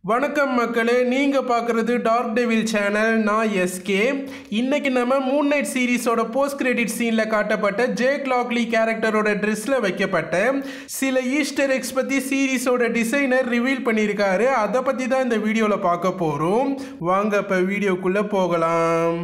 வணக்கம் மக்களே நீங்க பார்க்குறது டார்க் டெவில் சேனல் நான் எஸ்கே இன்னைக்கு நம்ம மூன் நைட் சீரிஸோட போஸ்ட் கிரெடிட் சீனில் காட்டப்பட்ட ஜேக் லாக்லி கேரக்டரோட ட்ரெஸ்ஸில் வைக்கப்பட்ட சில ஈஸ்டர் எக்ஸ் பற்றி சீரிஸோட டிசைனர் ரிவீல் பண்ணியிருக்காரு அதை பற்றி தான் இந்த வீடியோவில் பார்க்க போகிறோம் வாங்க இப்போ வீடியோக்குள்ளே போகலாம்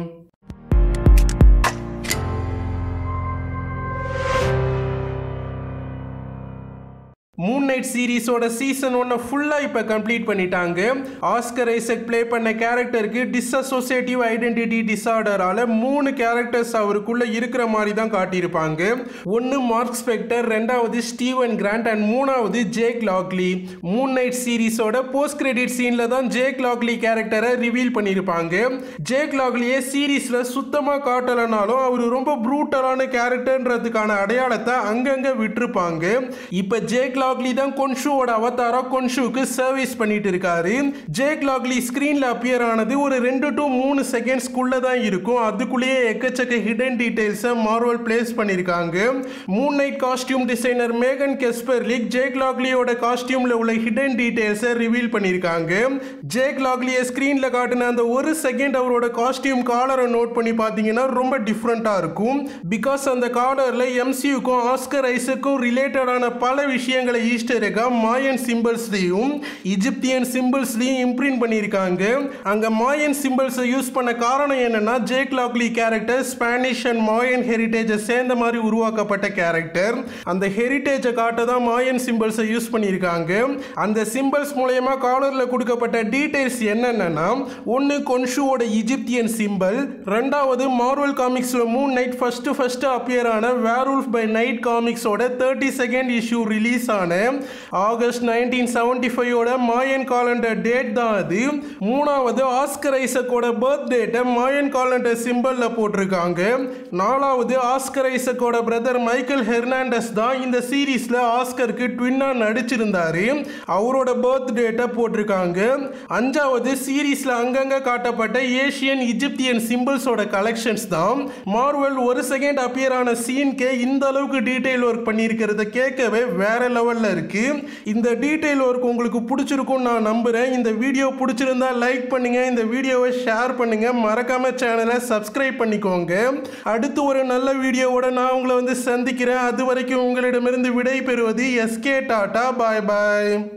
மூன் நைட் சீரிஸோட சீசன் ஒன்னை ஃபுல்லாக இப்போ கம்ப்ளீட் பண்ணிட்டாங்க ஆஸ்கர் ஐசக் ப்ளே பண்ண கேரக்டருக்கு டிஸ்அசோசியேட்டிவ் ஐடென்டிட்டி டிசார்டரால் மூணு கேரக்டர்ஸ் அவருக்குள்ளே இருக்கிற மாதிரி தான் காட்டியிருப்பாங்க ஒன்று மார்க் ஸ்பெக்டர் ரெண்டாவது ஸ்டீவன் கிராண்ட் அண்ட் மூணாவது ஜேக் லாக்லி மூன் நைட் சீரிஸோட போஸ்ட் கிரெடிட் சீனில் தான் ஜேக் லாக்லி கேரக்டரை ரிவீல் பண்ணியிருப்பாங்க ஜேக் லாக்லியே சீரீஸில் சுத்தமாக காட்டலைனாலும் அவர் ரொம்ப ப்ரூட்டலான கேரக்டர்ன்றதுக்கான அடையாளத்தை அங்கங்கே விட்டுருப்பாங்க இப்போ ஜேக் லாக்லி தான் கொன்ஷுவோட அவதாரா கொன்ஷுக்கு சர்வீஸ் பண்ணிட்டு இருக்காரு ஜேக் லாக்லி ஸ்க்ரீனில் அப்பியர் ஆனது ஒரு ரெண்டு டு மூணு செகண்ட்ஸ்க்குள்ளே தான் இருக்கும் அதுக்குள்ளேயே எக்கச்சக்க ஹிடன் டீடைல்ஸை மார்வல் பிளேஸ் பண்ணியிருக்காங்க moon night costume designer Megan Kasperlik Jake லாக்லியோட காஸ்டியூமில் உள்ள ஹிடன் டீடைல்ஸை ரிவீல் பண்ணியிருக்காங்க ஜேக் லாக்லியை ஸ்க்ரீனில் காட்டின அந்த ஒரு செகண்ட் அவரோட காஸ்டியூம் காலரை நோட் பண்ணி பார்த்தீங்கன்னா ரொம்ப டிஃப்ரெண்ட்டாக இருக்கும் பிகாஸ் அந்த காலரில் எம்சியூக்கும் ஆஸ்கர் ஐஸுக்கும் ரிலேட்டடான பல விஷயங்களை ஈஸ்டர் எக்கா மாயன் சிம்பிள்ஸ்லையும் இஜிப்தியன் சிம்பிள்ஸ்லையும் இம்ப்ரிண்ட் பண்ணியிருக்காங்க அங்கே மாயன் சிம்பிள்ஸை யூஸ் பண்ண காரணம் என்னன்னா Jake Lockley character Spanish and Mayan ஹெரிட்டேஜை சேர்ந்த மாதிரி உருவாக்கப்பட்ட கேரக்டர் அந்த ஹெரிட்டேஜை காட்ட தான் மாயன் சிம்பிள்ஸை யூஸ் பண்ணியிருக்காங்க அந்த சிம்பிள்ஸ் மூலயமா காலரில் கொடுக்கப்பட்ட டீடைல்ஸ் என்னென்னா ஒன்று கொன்ஷுவோட இஜிப்தியன் சிம்பிள் ரெண்டாவது மார்வல் காமிக்ஸில் moon night first first appear ஆன வேர்வுல்ஃப் பை நைட் காமிக்ஸோட தேர்ட்டி செகண்ட் இஷ்யூ ரிலீஸ் ஆன ஆகஸ்ட் நைன்டீன் செவன்டி ஃபைவோட மாயன் காலண்டர் டேட் தான் அது மூணாவது ஆஸ்கர் ஐசக்கோட பர்த் டேட்டை மாயன் காலண்டர் சிம்பிளில் போட்டிருக்காங்க நாலாவது ஆஸ்கர் ஐசக்கோட பிரதர் மைக்கேல் ஹெர்னாண்டஸ் தான் இந்த சீரீஸில் ஆஸ்கருக்கு ட்வின்னாக நடிச்சிருந்தாரு அவரோட பர்த் டேட்டை போட்டிருக்காங்க அஞ்சாவது சீரீஸில் அங்கங்கே காட்டப்பட்ட ஏஷியன் இஜிப்தியன் சிம்பிள்ஸோட கலெக்ஷன்ஸ் தான் மார்வல் ஒரு செகண்ட் அப்பியர் ஆன சீன்கே இந்த அளவுக்கு டீட்டெயில் ஒர்க் பண்ணியிருக்கிறத கேட்கவே வேற லெவலில் இருக்கு இந்த டீட்டெயில் ஒர்க் உங்களுக்கு பிடிச்சிருக்கும் நான் நம்புகிறேன் இந்த வீடியோ பிடிச்சிருந்தா லைக் பண்ணுங்க இந்த வீடியோவை ஷேர் பண்ணுங்க மறக்காம சேனலை சப்ஸ்கிரைப் பண்ணிக்கோங்க அடுத்து ஒரு நல்ல வீடியோவோட நான் உங்களை வந்து சந்திக்கிறேன் அது வரைக்கும் உங்களிடமிருந்து விடை பெறுவது எஸ்கே டாட்டா பாய் பாய்